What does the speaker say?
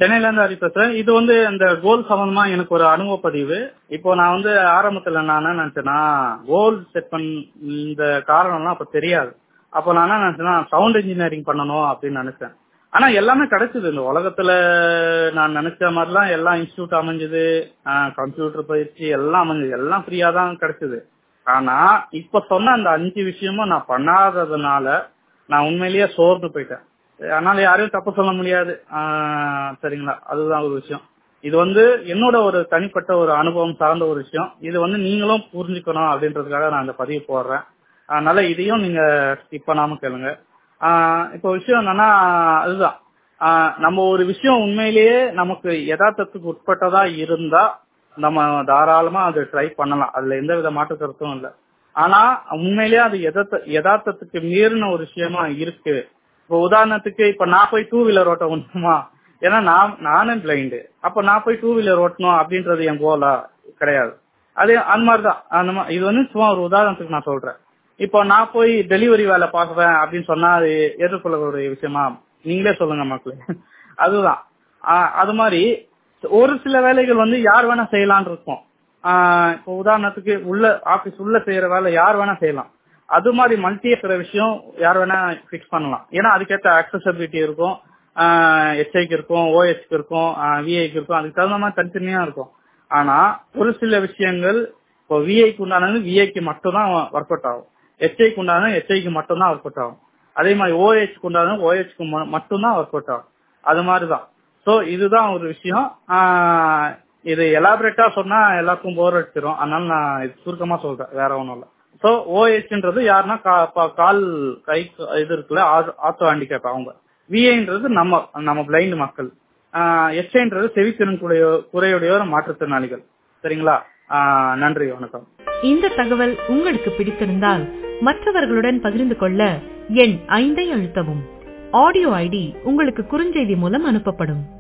சென்னையில இருந்து ஹரி பேசுறேன் இது வந்து இந்த கோல் சம்பந்தமா எனக்கு ஒரு அனுபவ பதிவு இப்போ நான் வந்து ஆரம்பத்துல நான் என்ன நினைச்சேன்னா கோல் செட் பண்ண இந்த காரணம்லாம் அப்ப தெரியாது அப்போ நான் என்ன நினைச்சேன்னா சவுண்ட் இன்ஜினியரிங் பண்ணணும் அப்படின்னு நினைச்சேன் ஆனா எல்லாமே கிடைச்சது இந்த உலகத்துல நான் நினைச்ச மாதிரிலாம் எல்லா இன்ஸ்டியூட் அமைஞ்சது கம்ப்யூட்டர் பயிற்சி எல்லாம் அமைஞ்சது எல்லாம் ஃப்ரீயா தான் கிடைச்சது ஆனா இப்ப சொன்ன அந்த அஞ்சு விஷயமும் நான் பண்ணாததுனால நான் உண்மையிலேயே சோர்ந்து போயிட்டேன் அதனால யாரையும் தப்பு சொல்ல முடியாது ஆஹ் சரிங்களா அதுதான் ஒரு விஷயம் இது வந்து என்னோட ஒரு தனிப்பட்ட ஒரு அனுபவம் சார்ந்த ஒரு விஷயம் இது வந்து நீங்களும் புரிஞ்சுக்கணும் அப்படின்றதுக்காக நான் இந்த பதிவு போடுறேன் அதனால இதையும் நீங்க ஸ்கிப் பண்ணாம கேளுங்க ஆஹ் இப்போ விஷயம் என்னன்னா அதுதான் ஆஹ் நம்ம ஒரு விஷயம் உண்மையிலேயே நமக்கு யதார்த்தத்துக்கு உட்பட்டதா இருந்தா நம்ம தாராளமா அது ட்ரை பண்ணலாம் அதுல எந்த வித மாற்று கருத்தும் இல்லை ஆனா உண்மையிலேயே அது எதார்த்த யதார்த்தத்துக்கு மீறின ஒரு விஷயமா இருக்கு இப்போ உதாரணத்துக்கு இப்ப நான் போய் டூ வீலர் ஓட்ட முடியுமா ஏன்னா நான் நானும் பிளைண்டு அப்ப நான் போய் டூ வீலர் ஓட்டணும் அப்படின்றது என் கோலா கிடையாது அதே அந்த மாதிரிதான் அந்த மா- இது வந்து சும்மா ஒரு உதாரணத்துக்கு நான் சொல்றேன் இப்போ நான் போய் டெலிவரி வேலை பார்க்குறேன் அப்படின்னு சொன்னா அது ஏற்றுக்கொள்ளக்கூடிய விஷயமா நீங்களே சொல்லுங்க மக்களே அதுதான் ஆஹ் அது மாதிரி ஒரு சில வேலைகள் வந்து யார் வேணா செய்யலாம்னு இருக்கும் ஆஹ் இப்போ உதாரணத்துக்கு உள்ள ஆபீஸ் உள்ள செய்யற வேலை யார் வேணா செய்யலாம் அது மாதிரி மல்டி இருக்கிற விஷயம் யார் வேணா ஃபிக்ஸ் பண்ணலாம் ஏன்னா அதுக்கேற்ற அக்சசபிலிட்டி இருக்கும் எஸ்ஐக்கு இருக்கும் ஓஎஸ்க்கு இருக்கும் விஐக்கு இருக்கும் அதுக்கு தகுந்த மாதிரி தனித்தனியா இருக்கும் ஆனா ஒரு சில விஷயங்கள் இப்போ விஐக்கு உண்டானது விஐக்கு மட்டும் தான் ஒர்க் அவுட் ஆகும் எஸ்ஐக்கு உண்டானது எஸ்ஐக்கு மட்டும் தான் ஒர்க் அவுட் ஆகும் அதே மாதிரி ஓஹெச்க்கு உண்டானது ஓஹெச்க்கு மட்டும் தான் ஒர்க் அவுட் ஆகும் அது மாதிரி தான் ஸோ இதுதான் ஒரு விஷயம் ஆஹ் இது எலாபரேட்டா சொன்னா எல்லாருக்கும் போர் அடிச்சிடும் அதனால நான் இது சுருக்கமா சொல்றேன் வேற ஒன்றும் இல்லை ஸோ ஓஹெச்ன்றது யாருன்னா கா- பா- கால் கை இது இருக்குல்ல ஆத்தோ ஹேண்டிகேப் அவங்க விஐன்றது நம்ம நம்ம பிளைண்ட் மக்கள் எஸ்ஐன்றது செவித்திறன் குறையோ குறையுடையோர் மாற்றுத்திறனாளிகள் சரிங்களா ஆஹ் நன்றி வணக்கம் இந்த தகவல் உங்களுக்கு பிடித்திருந்தால் மற்றவர்களுடன் பகிர்ந்து கொள்ள எண் ஐந்தை அழுத்தவும் ஆடியோ ஐடி உங்களுக்கு குறுஞ்செய்தி மூலம் அனுப்பப்படும்